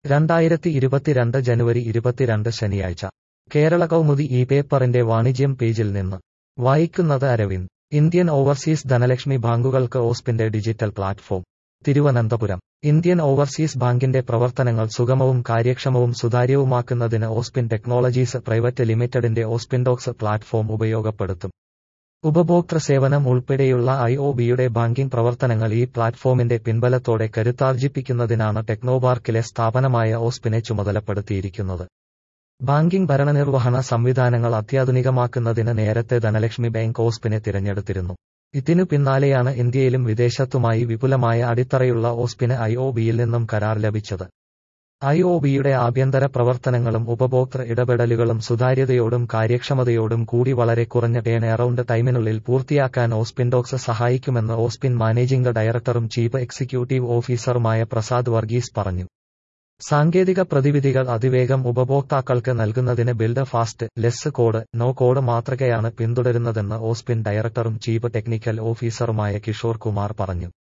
രണ്ടായിരത്തി ഇരുപത്തിരണ്ട് ജനുവരി ഇരുപത്തിരണ്ട് ശനിയാഴ്ച കേരള കൗമുദി ഈ പേപ്പറിന്റെ വാണിജ്യം പേജിൽ നിന്ന് വായിക്കുന്നത് അരവിന്ദ് ഇന്ത്യൻ ഓവർസീസ് ധനലക്ഷ്മി ബാങ്കുകൾക്ക് ഓസ്പിന്റെ digital platform Thiruvananthapuram Indian overseas ബാങ്കിന്റെ പ്രവർത്തനങ്ങൾ സുഗമവും കാര്യക്ഷമവും സുതാര്യവുമാക്കുന്നതിന് ഓസ്പിൻ ടെക്നോളജീസ് പ്രൈവറ്റ് ലിമിറ്റഡിന്റെ ഓസ്പിൻഡോക്സ് പ്ലാറ്റ്ഫോം ഉപയോഗപ്പെടുത്തും ഉപഭോക്തൃ സേവനം ഉൾപ്പെടെയുള്ള ഐ ഒ ബിയുടെ ബാങ്കിംഗ് പ്രവർത്തനങ്ങൾ ഈ പ്ലാറ്റ്ഫോമിന്റെ പിൻബലത്തോടെ കരുത്താർജിപ്പിക്കുന്നതിനാണ് ടെക്നോപാർക്കിലെ സ്ഥാപനമായ ഓസ്പിനെ ചുമതലപ്പെടുത്തിയിരിക്കുന്നത് ബാങ്കിംഗ് ഭരണനിർവഹണ സംവിധാനങ്ങൾ അത്യാധുനികമാക്കുന്നതിന് നേരത്തെ ധനലക്ഷ്മി ബാങ്ക് ഓസ്പിനെ തിരഞ്ഞെടുത്തിരുന്നു ഇതിനു പിന്നാലെയാണ് ഇന്ത്യയിലും വിദേശത്തുമായി വിപുലമായ അടിത്തറയുള്ള ഓസ്പിന് ഐ ഒ ബിയിൽ നിന്നും കരാർ ലഭിച്ചത് ഐ ഒ ബിയുടെ ആഭ്യന്തര പ്രവർത്തനങ്ങളും ഉപഭോക്തൃ ഇടപെടലുകളും സുതാര്യതയോടും കാര്യക്ഷമതയോടും കൂടി വളരെ കുറഞ്ഞ ടേൺ അറൌണ്ട് ടൈമിനുള്ളിൽ പൂർത്തിയാക്കാൻ ഓസ്പിൻഡോക്സ് സഹായിക്കുമെന്ന് ഓസ്പിൻ മാനേജിംഗ് ഡയറക്ടറും ചീഫ് എക്സിക്യൂട്ടീവ് ഓഫീസറുമായ പ്രസാദ് വർഗീസ് പറഞ്ഞു സാങ്കേതിക പ്രതിവിധികൾ അതിവേഗം ഉപഭോക്താക്കൾക്ക് നൽകുന്നതിന് build fast less code no code മാതൃകയാണ് പിന്തുടരുന്നതെന്ന് ഓസ്പിൻ ഡയറക്ടറും ചീഫ് ടെക്നിക്കൽ ഓഫീസറുമായ കിഷോർ കുമാർ പറഞ്ഞു